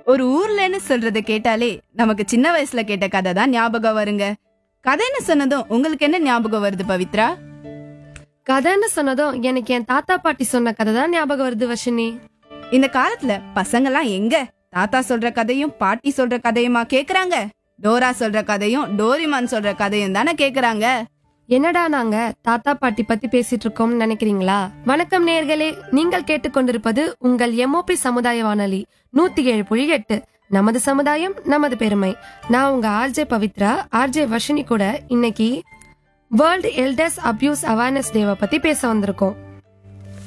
ஒரு ஊர்லன்னு சொல்றத கேட்டாலே நமக்கு சின்ன வயசுல கேட்ட கதை தான் ஞாபகம் வருங்க கதைன்னு சொன்னதும் உங்களுக்கு என்ன ஞாபகம் வருது பவித்ரா கதைன்னு சொன்னதும் எனக்கு என் தாத்தா பாட்டி சொன்ன கதை தான் ஞாபகம் வருது வர்ஷினி இந்த காலத்துல பசங்கெல்லாம் எங்க தாத்தா சொல்ற கதையும் பாட்டி சொல்ற கதையுமா கேக்குறாங்க டோரா சொல்ற கதையும் டோரிமான் சொல்ற கதையும் தானே கேக்குறாங்க என்னடா நாங்க தாத்தா பாட்டி பத்தி பேசிட்டு இருக்கோம்னு நினைக்கிறீங்களா வணக்கம் நேர்களே நீங்கள் கேட்டுக்கொண்டிருப்பது உங்கள் எம்ஓபி சமுதாய வானொலி நூத்தி ஏழு புள்ளி எட்டு நமது சமுதாயம் நமது பெருமை நான் உங்க ஆர்ஜே பவித்ரா ஆர்ஜே வர்ஷினி கூட இன்னைக்கு வேர்ல்டு எல்டர்ஸ் அபியூஸ் அவேர்னஸ் டேவை பத்தி பேச வந்திருக்கோம்